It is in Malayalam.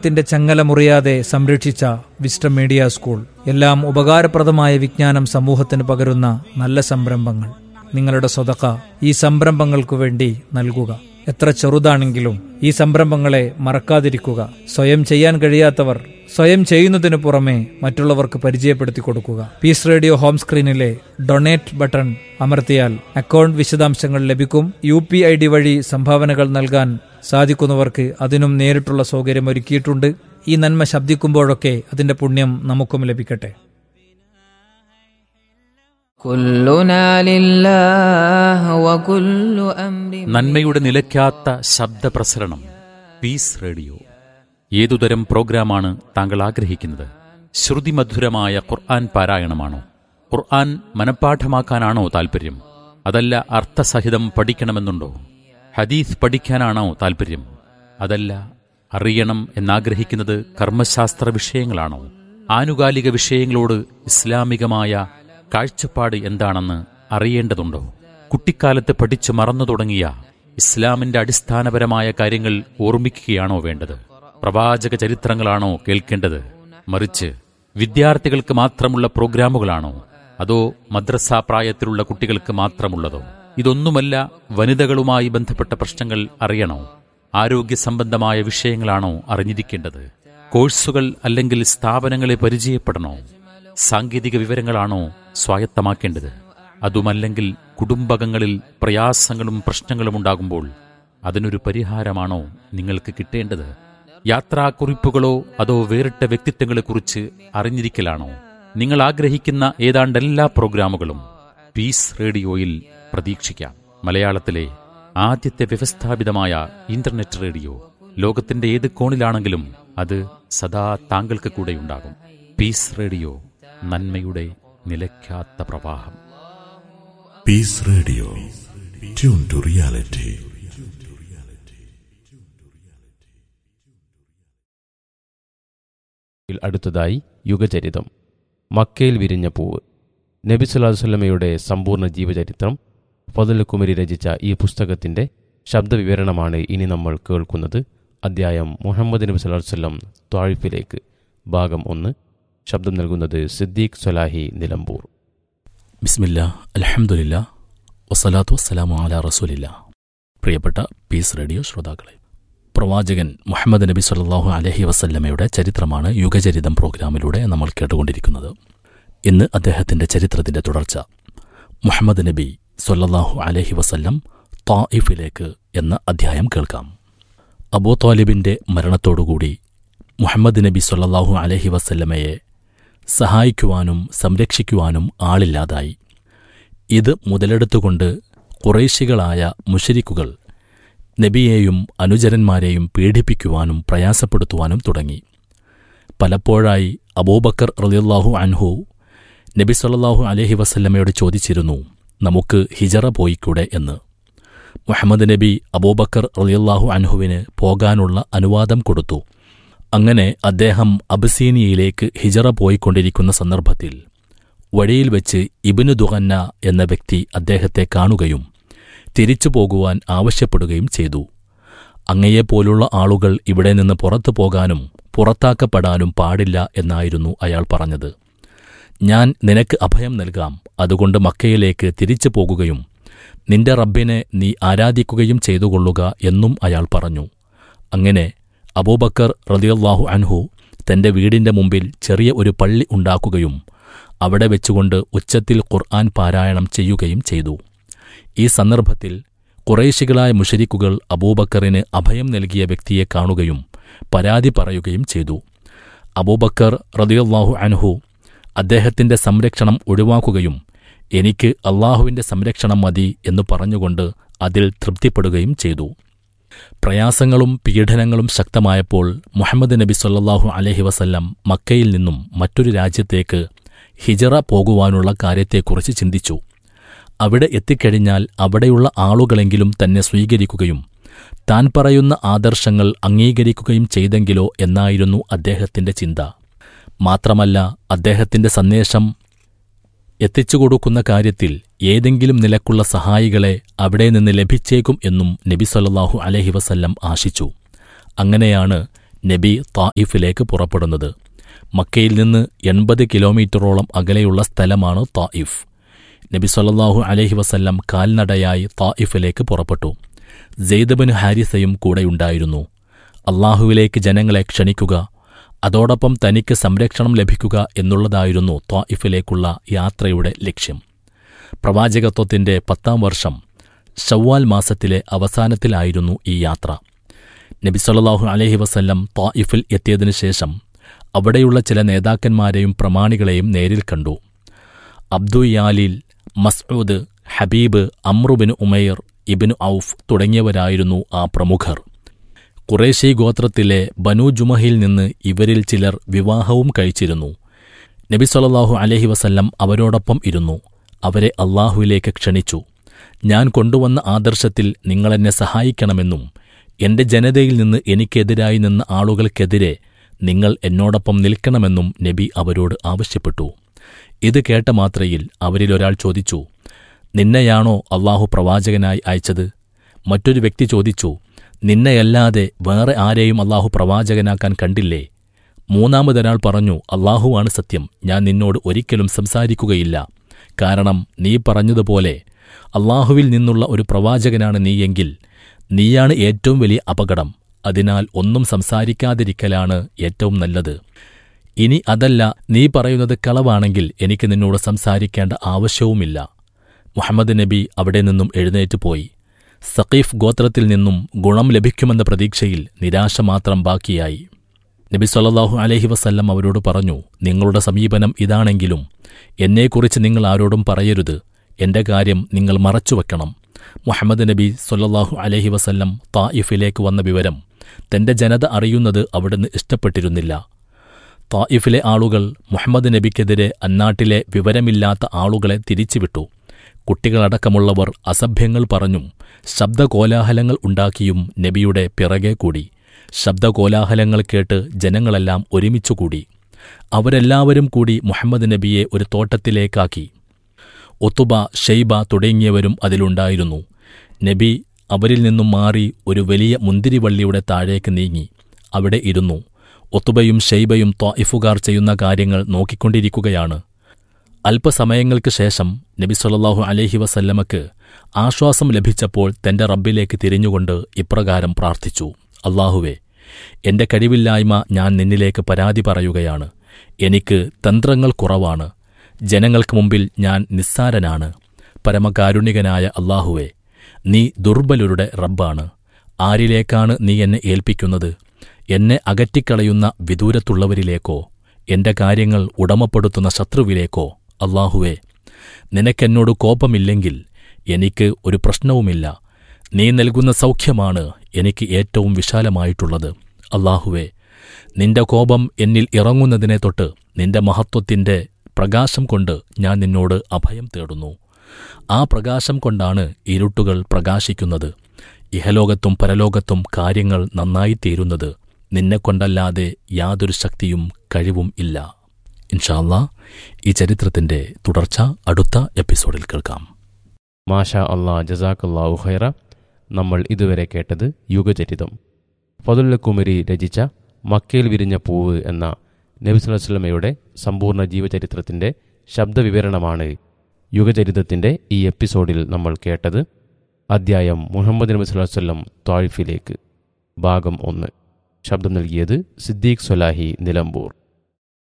കാലത്തിന്റെ ചങ്ങല മുറിയാതെ സംരക്ഷിച്ച വിസ്റ്റം മീഡിയ സ്കൂൾ എല്ലാം ഉപകാരപ്രദമായ വിജ്ഞാനം സമൂഹത്തിന് പകരുന്ന നല്ല സംരംഭങ്ങൾ നിങ്ങളുടെ സ്വതക്ക ഈ സംരംഭങ്ങൾക്കു വേണ്ടി നൽകുക എത്ര ചെറുതാണെങ്കിലും ഈ സംരംഭങ്ങളെ മറക്കാതിരിക്കുക സ്വയം ചെയ്യാൻ കഴിയാത്തവർ സ്വയം ചെയ്യുന്നതിനു പുറമെ മറ്റുള്ളവർക്ക് പരിചയപ്പെടുത്തി കൊടുക്കുക പീസ് റേഡിയോ ഹോം സ്ക്രീനിലെ ഡൊണേറ്റ് ബട്ടൺ അമർത്തിയാൽ അക്കൗണ്ട് വിശദാംശങ്ങൾ ലഭിക്കും യു പി ഐ ഡി വഴി സംഭാവനകൾ നൽകാൻ സാധിക്കുന്നവർക്ക് അതിനും നേരിട്ടുള്ള സൗകര്യം ഒരുക്കിയിട്ടുണ്ട് ഈ നന്മ ശബ്ദിക്കുമ്പോഴൊക്കെ അതിന്റെ പുണ്യം നമുക്കും ലഭിക്കട്ടെ كلنا لله وكل أمر നന്മയുടെ നിലയ്ക്കാത്ത ശബ്ദപ്രസരണം പീസ് റേഡിയോ ഏതുതരം പ്രോഗ്രാമാണ് താങ്കൾ ആഗ്രഹിക്കുന്നത് ശ്രുതിമധുരമായ ഖുർആൻ പാരായണമാണോ ഖുർആൻ മനഃപ്പാഠമാക്കാനാണോ താൽപ്പര്യം അതല്ല അർത്ഥസഹിതം പഠിക്കണമെന്നുണ്ടോ ഹദീസ് പഠിക്കാനാണോ താൽപ്പര്യം അതല്ല അറിയണം എന്നാഗ്രഹിക്കുന്നത് കർമ്മശാസ്ത്ര വിഷയങ്ങളാണോ ആനുകാലിക വിഷയങ്ങളോട് ഇസ്ലാമികമായ കാഴ്ചപ്പാട് എന്താണെന്ന് അറിയേണ്ടതുണ്ടോ കുട്ടിക്കാലത്ത് പഠിച്ചു മറന്നു തുടങ്ങിയ ഇസ്ലാമിന്റെ അടിസ്ഥാനപരമായ കാര്യങ്ങൾ ഓർമ്മിക്കുകയാണോ വേണ്ടത് പ്രവാചക ചരിത്രങ്ങളാണോ കേൾക്കേണ്ടത് മറിച്ച് വിദ്യാർത്ഥികൾക്ക് മാത്രമുള്ള പ്രോഗ്രാമുകളാണോ അതോ മദ്രസ പ്രായത്തിലുള്ള കുട്ടികൾക്ക് മാത്രമുള്ളതോ ഇതൊന്നുമല്ല വനിതകളുമായി ബന്ധപ്പെട്ട പ്രശ്നങ്ങൾ അറിയണോ ആരോഗ്യ സംബന്ധമായ വിഷയങ്ങളാണോ അറിഞ്ഞിരിക്കേണ്ടത് കോഴ്സുകൾ അല്ലെങ്കിൽ സ്ഥാപനങ്ങളെ പരിചയപ്പെടണോ സാങ്കേതിക വിവരങ്ങളാണോ സ്വായത്തമാക്കേണ്ടത് അതുമല്ലെങ്കിൽ കുടുംബകങ്ങളിൽ പ്രയാസങ്ങളും പ്രശ്നങ്ങളും ഉണ്ടാകുമ്പോൾ അതിനൊരു പരിഹാരമാണോ നിങ്ങൾക്ക് കിട്ടേണ്ടത് യാത്രാക്കുറിപ്പുകളോ അതോ വേറിട്ട വ്യക്തിത്വങ്ങളെക്കുറിച്ച് അറിഞ്ഞിരിക്കലാണോ നിങ്ങൾ ആഗ്രഹിക്കുന്ന ഏതാണ്ട് എല്ലാ പ്രോഗ്രാമുകളും പീസ് റേഡിയോയിൽ പ്രതീക്ഷിക്കാം മലയാളത്തിലെ ആദ്യത്തെ വ്യവസ്ഥാപിതമായ ഇന്റർനെറ്റ് റേഡിയോ ലോകത്തിന്റെ ഏത് കോണിലാണെങ്കിലും അത് സദാ താങ്കൾക്ക് കൂടെയുണ്ടാകും പീസ് റേഡിയോ നന്മയുടെ നിലയ്ക്കാത്ത പ്രവാഹം Peace Radio. Tune to reality. ിൽ അടുത്തതായി യുഗചരിതം മക്കയിൽ വിരിഞ്ഞ പൂവ് നബി സുല്ലാഹു വല്ലമയുടെ സമ്പൂർണ്ണ ജീവചരിത്രം ഫതൽ കുമരി രചിച്ച ഈ പുസ്തകത്തിന്റെ ശബ്ദവിവരണമാണ് ഇനി നമ്മൾ കേൾക്കുന്നത് അദ്ധ്യായം മുഹമ്മദ് നബി സല്ലല്ലാഹു അലൈഹി വസല്ലം ത്വാഴിഫിലേക്ക് ഭാഗം ഒന്ന് ശബ്ദം നൽകുന്നത് സിദ്ദീഖ് സൊലാഹി നിലമ്പൂർ ബിസ്മില്ല അലഹമുല്ല വസ്സലാത്തു വസ്സലാമു അല റസൂലില്ല പ്രിയപ്പെട്ട പീസ് റേഡിയോ ശ്രോതാക്കളെ പ്രവാചകൻ മുഹമ്മദ് നബി സല്ലാഹു അലഹി വസല്ലമയുടെ ചരിത്രമാണ് യുഗചരിതം പ്രോഗ്രാമിലൂടെ നമ്മൾ കേട്ടുകൊണ്ടിരിക്കുന്നത് ഇന്ന് അദ്ദേഹത്തിന്റെ ചരിത്രത്തിന്റെ തുടർച്ച മുഹമ്മദ് നബി സൊല്ലാഹു അലഹി വസല്ലം തായിഫിലേക്ക് എന്ന അധ്യായം കേൾക്കാം അബൂ താലിബിന്റെ മരണത്തോടുകൂടി മുഹമ്മദ് നബി സൊല്ലാഹു അലഹി വസല്ലമയെ സഹായിക്കുവാനും സംരക്ഷിക്കുവാനും ആളില്ലാതായി ഇത് മുതലെടുത്തുകൊണ്ട് കുറേശികളായ മുഷരിക്കുകൾ നബിയെയും അനുചരന്മാരെയും പീഡിപ്പിക്കുവാനും പ്രയാസപ്പെടുത്തുവാനും തുടങ്ങി പലപ്പോഴായി അബൂബക്കർ റളിയല്ലാഹു അൻഹു നബി സല്ലല്ലാഹു അലൈഹി വസല്ലമയോട് ചോദിച്ചിരുന്നു നമുക്ക് ഹിജറ പോയിക്കൂടെ എന്ന് മുഹമ്മദ് നബി അബൂബക്കർ റളിയല്ലാഹു അൻഹുവിന് പോകാനുള്ള അനുവാദം കൊടുത്തു അങ്ങനെ അദ്ദേഹം അബസീനിയയിലേക്ക് ഹിജറ പോയിക്കൊണ്ടിരിക്കുന്ന സന്ദർഭത്തിൽ വഴിയിൽ വെച്ച് ഇബിനു ദുഹന്ന എന്ന വ്യക്തി അദ്ദേഹത്തെ കാണുകയും തിരിച്ചു പോകുവാൻ ആവശ്യപ്പെടുകയും ചെയ്തു അങ്ങയെപ്പോലുള്ള ആളുകൾ ഇവിടെ നിന്ന് പുറത്തു പോകാനും പുറത്താക്കപ്പെടാനും പാടില്ല എന്നായിരുന്നു അയാൾ പറഞ്ഞത് ഞാൻ നിനക്ക് അഭയം നൽകാം അതുകൊണ്ട് മക്കയിലേക്ക് തിരിച്ചു പോകുകയും നിന്റെ റബ്ബിനെ നീ ആരാധിക്കുകയും ചെയ്തുകൊള്ളുക എന്നും അയാൾ പറഞ്ഞു അങ്ങനെ അബൂബക്കർ റളിയല്ലാഹു അൻഹു തന്റെ വീടിന്റെ മുമ്പിൽ ചെറിയ ഒരു പള്ളി ഉണ്ടാക്കുകയും അവിടെ വെച്ചുകൊണ്ട് ഉച്ചത്തിൽ ഖുർആൻ പാരായണം ചെയ്യുകയും ചെയ്തു ഈ സന്ദർഭത്തിൽ കുറേശികളായ മുഷരിക്കുകൾ അബൂബക്കറിന് അഭയം നൽകിയ വ്യക്തിയെ കാണുകയും പരാതി പറയുകയും ചെയ്തു അബൂബക്കർ റളിയല്ലാഹു അൻഹു അദ്ദേഹത്തിന്റെ സംരക്ഷണം ഒഴിവാക്കുകയും എനിക്ക് അള്ളാഹുവിന്റെ സംരക്ഷണം മതി എന്ന് പറഞ്ഞുകൊണ്ട് അതിൽ തൃപ്തിപ്പെടുകയും ചെയ്തു പ്രയാസങ്ങളും പീഡനങ്ങളും ശക്തമായപ്പോൾ മുഹമ്മദ് നബി സല്ലല്ലാഹു അലൈഹി വസല്ലം മക്കയിൽ നിന്നും മറ്റൊരു രാജ്യത്തേക്ക് ഹിജറ പോകുവാനുള്ള കാര്യത്തെക്കുറിച്ച് ചിന്തിച്ചു അവിടെ എത്തിക്കഴിഞ്ഞാൽ അവിടെയുള്ള ആളുകളെങ്കിലും തന്നെ സ്വീകരിക്കുകയും താൻ പറയുന്ന ആദർശങ്ങൾ അംഗീകരിക്കുകയും ചെയ്തെങ്കിലോ എന്നായിരുന്നു അദ്ദേഹത്തിന്റെ ചിന്ത മാത്രമല്ല അദ്ദേഹത്തിന്റെ സന്ദേശം എത്തിച്ചുകൊടുക്കുന്ന കാര്യത്തിൽ ഏതെങ്കിലും നിലക്കുള്ള സഹായികളെ അവിടെ നിന്ന് ലഭിച്ചേക്കും എന്നും നബി സല്ലല്ലാഹു അലൈഹി വസല്ലം ആശിച്ചു അങ്ങനെയാണ് നബി തായിഫിലേക്ക് പുറപ്പെടുന്നത് മക്കയിൽ നിന്ന് എൺപത് കിലോമീറ്ററോളം അകലെയുള്ള സ്ഥലമാണ് തായിഫ് നബി സല്ലല്ലാഹു അലൈഹി വസല്ലം കാൽനടയായി തായിഫിലേക്ക് പുറപ്പെട്ടു സെയ്ദബിൻ ഹാരിസയും കൂടെയുണ്ടായിരുന്നു അള്ളാഹുവിലേക്ക് ജനങ്ങളെ ക്ഷണിക്കുക അതോടൊപ്പം തനിക്ക് സംരക്ഷണം ലഭിക്കുക എന്നുള്ളതായിരുന്നു ത്വായിഫിലേക്കുള്ള യാത്രയുടെ ലക്ഷ്യം പ്രവാചകത്വത്തിന്റെ പത്താം വർഷം ഷവ്വാൽ മാസത്തിലെ അവസാനത്തിലായിരുന്നു ഈ യാത്ര നബി സല്ലല്ലാഹു അലൈഹി വസല്ലം ത്വായിഫിൽ എത്തിയതിനു ശേഷം അവിടെയുള്ള ചില നേതാക്കന്മാരെയും പ്രമാണികളെയും നേരിൽ കണ്ടു അബ്ദു യാലിൽ മസ്ഊദ് ഹബീബ് അമ്രുബിൻ ഉമൈർ ഇബിന് ഔഫ് തുടങ്ങിയവരായിരുന്നു ആ പ്രമുഖർ ഖുറേശി ഗോത്രത്തിലെ ബനു ജുമഹിൽ നിന്ന് ഇവരിൽ ചിലർ വിവാഹവും കഴിച്ചിരുന്നു നബി സല്ലല്ലാഹു അലൈഹി വസല്ലം അവരോടൊപ്പം ഇരുന്നു അവരെ അള്ളാഹുവിലേക്ക് ക്ഷണിച്ചു ഞാൻ കൊണ്ടുവന്ന ആദർശത്തിൽ നിങ്ങളെന്നെ സഹായിക്കണമെന്നും എന്റെ ജനതയിൽ നിന്ന് എനിക്കെതിരായി നിന്ന ആളുകൾക്കെതിരെ നിങ്ങൾ എന്നോടൊപ്പം നിൽക്കണമെന്നും നബി അവരോട് ആവശ്യപ്പെട്ടു ഇത് കേട്ട മാത്രയിൽ അവരിലൊരാൾ ചോദിച്ചു നിന്നെയാണോ അള്ളാഹു പ്രവാചകനായി അയച്ചത് മറ്റൊരു വ്യക്തി ചോദിച്ചു നിന്നെയല്ലാതെ വേറെ ആരെയും അള്ളാഹു പ്രവാചകനാക്കാൻ കണ്ടില്ലേ മൂന്നാമതൊരാൾ പറഞ്ഞു അള്ളാഹുവാണ് സത്യം ഞാൻ നിന്നോട് ഒരിക്കലും സംസാരിക്കുകയില്ല കാരണം നീ പറഞ്ഞതുപോലെ അള്ളാഹുവിൽ നിന്നുള്ള ഒരു പ്രവാചകനാണ് നീയെങ്കിൽ നീയാണ് ഏറ്റവും വലിയ അപകടം അതിനാൽ ഒന്നും സംസാരിക്കാതിരിക്കലാണ് ഏറ്റവും നല്ലത് ഇനി അതല്ല നീ പറയുന്നത് കളവാണെങ്കിൽ എനിക്ക് നിന്നോട് സംസാരിക്കേണ്ട ആവശ്യവുമില്ല മുഹമ്മദ് നബി അവിടെ നിന്നും എഴുന്നേറ്റ് പോയി സഖീഫ് ഗോത്രത്തിൽ നിന്നും ഗുണം ലഭിക്കുമെന്ന പ്രതീക്ഷയിൽ നിരാശ മാത്രം ബാക്കിയായി നബി സല്ലല്ലാഹു അലൈഹി വസല്ലം അവരോട് പറഞ്ഞു നിങ്ങളുടെ സമീപനം ഇതാണെങ്കിലും എന്നെക്കുറിച്ച് നിങ്ങൾ ആരോടും പറയരുത് എന്റെ കാര്യം നിങ്ങൾ മറച്ചുവെക്കണം മുഹമ്മദ് നബി സല്ലല്ലാഹു അലൈഹി വസല്ലം തായിഫിലേക്ക് വന്ന വിവരം തന്റെ ജനത അറിയുന്നത് അവിടുന്ന് ഇഷ്ടപ്പെട്ടിരുന്നില്ല തായിഫിലെ ആളുകൾ മുഹമ്മദ് നബിക്കെതിരെ അന്നാട്ടിലെ വിവരമില്ലാത്ത ആളുകളെ തിരിച്ചുവിട്ടു കുട്ടികളടക്കമുള്ളവർ അസഭ്യങ്ങൾ പറഞ്ഞും ശബ്ദകോലാഹലങ്ങൾ ഉണ്ടാക്കിയും നബിയുടെ പിറകെ കൂടി ശബ്ദകോലാഹലങ്ങൾ കേട്ട് ജനങ്ങളെല്ലാം ഒരുമിച്ചുകൂടി അവരെല്ലാവരും കൂടി മുഹമ്മദ് നബിയെ ഒരു തോട്ടത്തിലേക്കാക്കി ഒത്തുബ ഷെയ്ബ തുടങ്ങിയവരും അതിലുണ്ടായിരുന്നു നബി അവരിൽ നിന്നും മാറി ഒരു വലിയ മുന്തിരിവള്ളിയുടെ താഴേക്ക് നീങ്ങി അവിടെ ഇരുന്നു ഒത്തുബയും ഷെയ്ബയും ത്വായിഫുകാർ ചെയ്യുന്ന കാര്യങ്ങൾ നോക്കിക്കൊണ്ടിരിക്കുകയാണ് അല്പസമയങ്ങൾക്ക് ശേഷം നബി സല്ലല്ലാഹു അലൈഹി വസല്ലമക്ക് ആശ്വാസം ലഭിച്ചപ്പോൾ തന്റെ റബ്ബിലേക്ക് തിരിഞ്ഞുകൊണ്ട് ഇപ്രകാരം പ്രാർത്ഥിച്ചു അള്ളാഹുവേ എന്റെ കഴിവില്ലായ്മ ഞാൻ നിന്നിലേക്ക് പരാതി പറയുകയാണ് എനിക്ക് തന്ത്രങ്ങൾ കുറവാണ് ജനങ്ങൾക്ക് മുമ്പിൽ ഞാൻ നിസ്സാരനാണ് പരമകാരുണികനായ അള്ളാഹുവേ നീ ദുർബലരുടെ റബ്ബാണ് ആരിലേക്കാണ് നീ എന്നെ ഏൽപ്പിക്കുന്നത് എന്നെ അകറ്റിക്കളയുന്ന വിദൂരത്തുള്ളവരിലേക്കോ എന്റെ കാര്യങ്ങൾ ഉടമപ്പെടുത്തുന്ന ശത്രുവിലേക്കോ അള്ളാഹുവേ നിനക്കെന്നോട് കോപമില്ലെങ്കിൽ എനിക്ക് ഒരു പ്രശ്നവുമില്ല നീ നൽകുന്ന സൗഖ്യമാണ് എനിക്ക് ഏറ്റവും വിശാലമായിട്ടുള്ളത് അള്ളാഹുവേ നിന്റെ കോപം എന്നിൽ ഇറങ്ങുന്നതിനെ തൊട്ട് നിന്റെ മഹത്വത്തിന്റെ പ്രകാശം കൊണ്ട് ഞാൻ നിന്നോട് അഭയം തേടുന്നു ആ പ്രകാശം കൊണ്ടാണ് ഇരുട്ടുകൾ പ്രകാശിക്കുന്നത് ഇഹലോകത്തും പരലോകത്തും കാര്യങ്ങൾ നന്നായി തീരുന്നത് നിന്നെക്കൊണ്ടല്ലാതെ യാതൊരു ശക്തിയും കഴിവും ഇല്ല ഇൻഷാല്ല ഈ ചരിത്രത്തിന്റെ തുടർച്ച അടുത്ത എപ്പിസോഡിൽ കേൾക്കാം മാഷാ അള്ളാ ജസാഖല്ലാഹു ഖൈറ നമ്മൾ ഇതുവരെ കേട്ടത് യുഗചരിതം ഫതുല്ല കുമരി രചിച്ച മക്കയിൽ വിരിഞ്ഞ പൂവ് എന്ന നബി സ്വലമയുടെ സമ്പൂർണ്ണ ജീവചരിത്രത്തിൻ്റെ ശബ്ദവിവരണമാണ് യുഗചരിതത്തിൻ്റെ ഈ എപ്പിസോഡിൽ നമ്മൾ കേട്ടത് അദ്ധ്യായം മുഹമ്മദ് നബി സ്വല്ലം ത്വാഴിഫിലേക്ക് ഭാഗം ഒന്ന് ശബ്ദം നൽകിയത് സിദ്ദീഖ് സൊലാഹി നിലമ്പൂർ